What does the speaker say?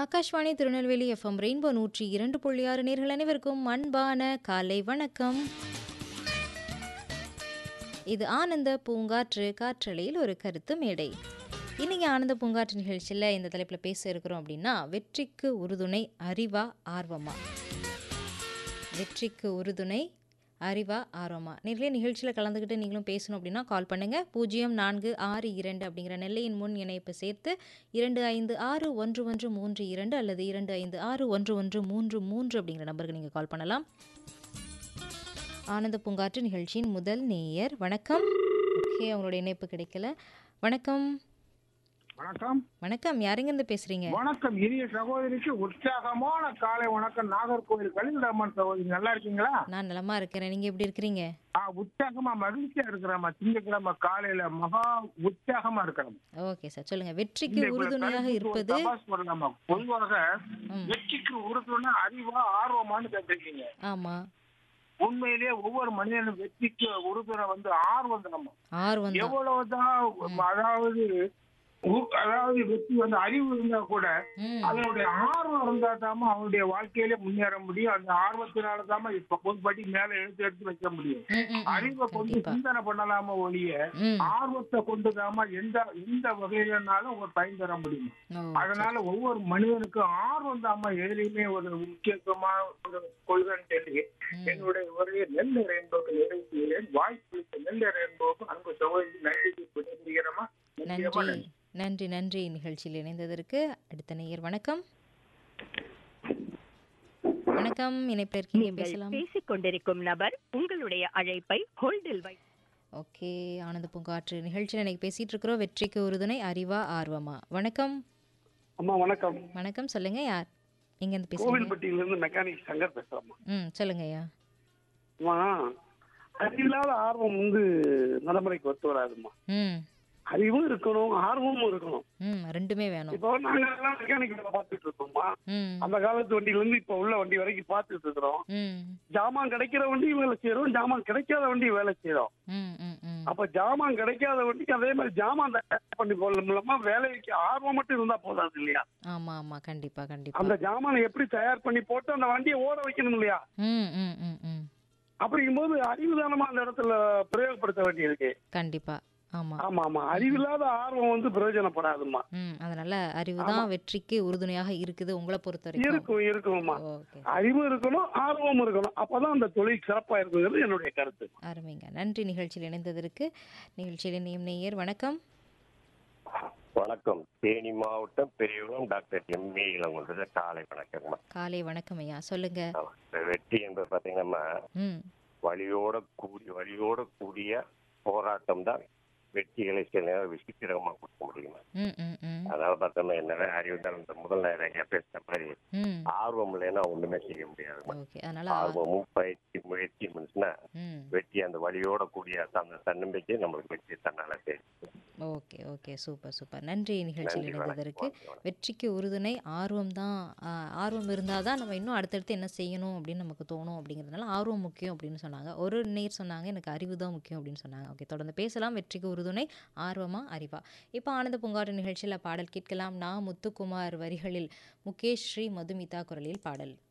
Akashvani Tirunelveli FM rainbow நூற்றி இரண்டு புள்ளி ஆறு நேர்கள் அனைவருக்கும் அன்பான காலை வணக்கம் இது ஆனந்த பூங்காற்று காற்றலையில் ஒரு கருத்து மேடை இன்னைக்கு ஆனந்த பூங்காற்று நிகழ்ச்சியில் இந்த தலைப்பில் பேச இருக்கிறோம் அப்படின்னா வெற்றிக்கு உறுதுணை அறிவா ஆர்வமா வெற்றிக்கு உறுதுணை அறிவா ஆர்வமா நேர்களே நிகழ்ச்சியில் கலந்துக்கிட்டு நீங்களும் பேசணும் அப்படின்னா கால் பண்ணுங்கள் பூஜ்ஜியம் நான்கு ஆறு இரண்டு அப்படிங்கிற நெல்லையின் முன் இணைப்பு சேர்த்து இரண்டு ஐந்து ஆறு ஒன்று ஒன்று மூன்று இரண்டு அல்லது இரண்டு ஐந்து ஆறு ஒன்று ஒன்று மூன்று மூன்று அப்படிங்கிற நம்பருக்கு நீங்கள் கால் பண்ணலாம் ஆனந்த பூங்காற்று நிகழ்ச்சியின் முதல் நேயர் வணக்கம் ஓகே அவங்களுடைய இணைப்பு கிடைக்கல வணக்கம் வணக்கம் வணக்கம் யாருங்கேருந்து பேசுகிறீங்க வணக்கம் இனிய சகோதரிக்கு உற்சாகமான காலை வணக்கம் நாகர்கோவில் கலிங்கராமன் சகோதரி நல்லா இருக்கீங்களா நான் நலமா இருக்கிறேன் நீங்கள் எப்படி இருக்கிறீங்க ஆ, உற்சாகமா மகிழ்ச்சியா இருக்கிறாமா திங்கக்கிழமை காலையில மகா உற்சாகமா இருக்கிறோம் ஓகே சார் சொல்லுங்கள் வெற்றிக்கு உறுதுணையாக இருப்பது சொல்லலாமா பொதுவாக ம். வெற்றிக்கு உறுதுணை அறிவா ஆர்வமான்னு கேட்டிருக்கீங்க ஆமாம் உண்மையிலேயே ஒவ்வொரு மனிதனும் வெற்றிக்கு உறுதுணை வந்து ஆர்வம் தான் ஆர்வம் தான் எவ்வளவுதான் அதாவது உ- அதாவது வெற்றி வந்து அறிவு இருந்தா கூட ம் அதனுடைய ஆர்வம் இருந்தா தாம அவனுடைய வாழ்க்கையில முன்னேற முடியும் அந்த ஆர்வத்தினால தாம இப்ப பொதுப்படி மேல எடுத்து எடுத்து வைக்க முடியும் ம், ம், ம். அறிவை கொண்டு கண்டிப்பா சிந்தனை பண்ணலாம ஒழிய ம் ஆர்வத்தை கொண்டு தாம எந்த எந்த வகையிலனாலும் ஒரு பயன் தர முடியும் ஓ, அதனால ஒவ்வொரு மனிதனுக்கும் ஆர்வம் தாம எதுலையுமே ஒரு முக்கியத்துவமான ஒரு கொள்கைன்னு சொல்லி ம். என்னுடைய உரையை நெல் என்பது நிறைவேற்றுகிறேன் வாய்ப்பு நெல் என்பது அன்பு சகோதரி நன்றி விடைபெறுகிறோமா நிச்சயமா நன்றி நன்றி நன்றி நிகழ்ச்சியில் இணைந்ததற்கு அடுத்த நேயர் வணக்கம் வணக்கம் இணைப்பில் இருக்கீங்க நீங்கள் பேசலாம் பேசிக் கொண்டிருக்கும் நபர் உங்களுடைய அழைப்பை ஹோல்டில் வை ஓகே ஆனந்த பூங்காற்று நிகழ்ச்சியில் இன்னைக்கு பேசிட்டு இருக்கிறோம் வெற்றிக்கு உறுதுணை அறிவா ஆர்வமா வணக்கம் அம்மா வணக்கம் வணக்கம் சொல்லுங்க யார் எங்கேருந்து பேசுறீங்க கோவில்பட்டியில இருந்து மெக்கானிக் சங்கர் பேசுறேம்மா ம் சொல்லுங்க ஐயா அம்மா அறிவில்லாத ஆர்வம் வந்து நடைமுறைக்கு ஒத்து வராதும்மா ம் அறிவும் இருக்கணும் ஆர்வமும் இருக்கணும் ம் ரெண்டுமே வேணும் இப்போ நாங்க எல்லாம் மெக்கானிக் வேலை பார்த்துட்டு இருக்கோம்மா ம் அந்த காலத்து வண்டியில இருந்து இப்ப உள்ள வண்டி வரைக்கும் பார்த்துட்டு இருக்கிறோம் ம் ஜாமான் கிடைக்கிற வண்டியும் வேலை செய்யறோம் ஜாமான் கிடைக்காத வண்டியும் வேலை செய்யறோம் ம் ம் ம் அப்ப ஜாமான் கிடைக்காத வண்டிக்கு அதே மாதிரி ஜாமான் தயார் பண்ணி போறது மூலமா வேலைக்கு ஆர்வம் மட்டும் இருந்தா போதாது இல்லையா ஆமா ஆமா கண்டிப்பா கண்டிப்பா அந்த ஜாமானை எப்படி தயார் பண்ணி போட்டு அந்த வண்டியை ஓட வைக்கணும் இல்லையா ம் ம் ம் ம் அப்படிங்கும்போது அறிவுதானமா அந்த இடத்துல பிரயோகப்படுத்த வேண்டியிருக்கு கண்டிப்பா ஆமா ஆமா ஆமா அறிவில்லாத ஆர்வம் வந்து பிரயோஜனப்படாதும்மா ம் அதனால அறிவு தான் வெற்றிக்கு உறுதுணையாக இருக்குது உங்களை பொறுத்த வரைக்கும் இருக்கும் இருக்கும்மா ஓகே அறிவு இருக்கணும் ஆர்வம் இருக்கணும் அப்பதான் அந்த தொழில் சிறப்பா இருக்குங்கிறது என்னுடைய கருத்து அருமைங்க நன்றி நிகழ்ச்சியில் இணைந்ததற்கு நிகழ்ச்சியில் இணையும் நேயர் வணக்கம் வணக்கம் தேனி மாவட்டம் பெரியகுளம் டாக்டர் எம் ஏ இளங்குன்றது காலை வணக்கங்கம்மா காலை வணக்கம் ஐயா சொல்லுங்க ஆமா. இந்த வெற்றி என்பது பார்த்தீங்கன்னா ம் வழியோட கூடிய வழியோட கூடிய போராட்டம் தான் வெற்றிகளை சில நேரம் விசித்திரமா கொடுக்க முடியுமா ம் ம் ம் அதனால பார்த்தோம்னா என்ன அறிவு தான் இந்த முதல் நேரம் ஐயா பேசுன மாதிரி ம் ஆர்வம் இல்லைன்னா ஒண்ணுமே செய்ய முடியாதுமா ஓகே அதனால ஆ- ஆர்வமும் பயிற்சி முயற்சி இருந்துச்சுன்னா ம் வெற்றி அந்த வழியோட கூடிய அந்த தன்னம்பிக்கை நம்மளுக்கு வெற்றி தன்னால தெரியும் ஓகே ஓகே சூப்பர் சூப்பர் நன்றி நிகழ்ச்சியில் நன்றி இணைந்ததற்கு வணக்கம் வணக்கம். வெற்றிக்கு உறுதுணை ஆர்வம் தான் ஆ, ஆர்வம் இருந்தால் தான் நம்ம இன்னும் அடுத்தடுத்து என்ன செய்யணும் அப்படின்னு நமக்கு தோணும் அப்படிங்கிறதுனால ஆர்வம் முக்கியம் அப்படின்னு சொன்னாங்க ஒரு நேர் சொன்னாங்க எனக்கு அறிவு தான் முக்கியம் அப்படின்னு சொன்னாங்க ஓகே தொடர்ந்து பேசலாம் வெற்றிக்கு உறுதுணை ஆர்வமா அறிவா இப்போ ஆனந்த பூங்காட்டு நிகழ்ச்சியில் பாடல் கேட்கலாம் நான் முத்துக்குமார் வரிகளில் முகேஷ் ஸ்ரீ மதுமிதா குரலில் பாடல்